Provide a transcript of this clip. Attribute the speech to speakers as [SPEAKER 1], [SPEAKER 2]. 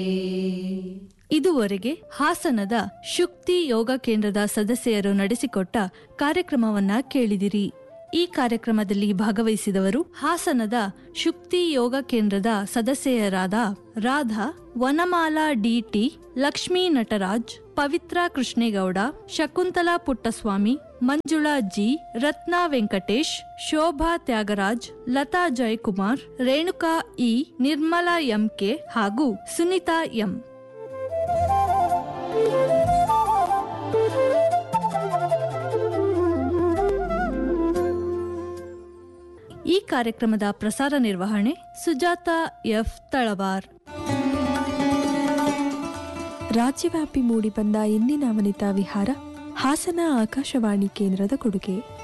[SPEAKER 1] ಇದುವರೆಗೆ ಹಾಸನದ ಶುಕ್ತಿ ಯೋಗ ಕೇಂದ್ರದ ಸದಸ್ಯರು ನಡೆಸಿಕೊಟ್ಟ ಕಾರ್ಯಕ್ರಮವನ್ನ ಕೇಳಿದಿರಿ ಈ ಕಾರ್ಯಕ್ರಮದಲ್ಲಿ ಭಾಗವಹಿಸಿದವರು ಹಾಸನದ ಶುಕ್ತಿ ಯೋಗ ಕೇಂದ್ರದ ಸದಸ್ಯರಾದ Radha Vanamala D T Lakshmi Nataraj Pavithra Krishnegowda Shakuntala Puttaswamy Manjula G Ratna Venkatesh Shobha Thyagaraj Latha Jayakumar Renuka E Nirmala M K ಹಾಗೂ ಸುನಿತಾ ಎಂ ಈ ಕಾರ್ಯಕ್ರಮದ ಪ್ರಸಾರ ನಿರ್ವಹಣೆ ಸುಜಾತ ಎಫ್ ತಳವಾರ್
[SPEAKER 2] ರಾಜ್ಯವ್ಯಾಪಿ ಮೂಡಿಬಂದ ಇಂದಿನ ವನಿತಾ ವಿಹಾರ ಹಾಸನ ಆಕಾಶವಾಣಿ ಕೇಂದ್ರದ ಕೊಡುಗೆ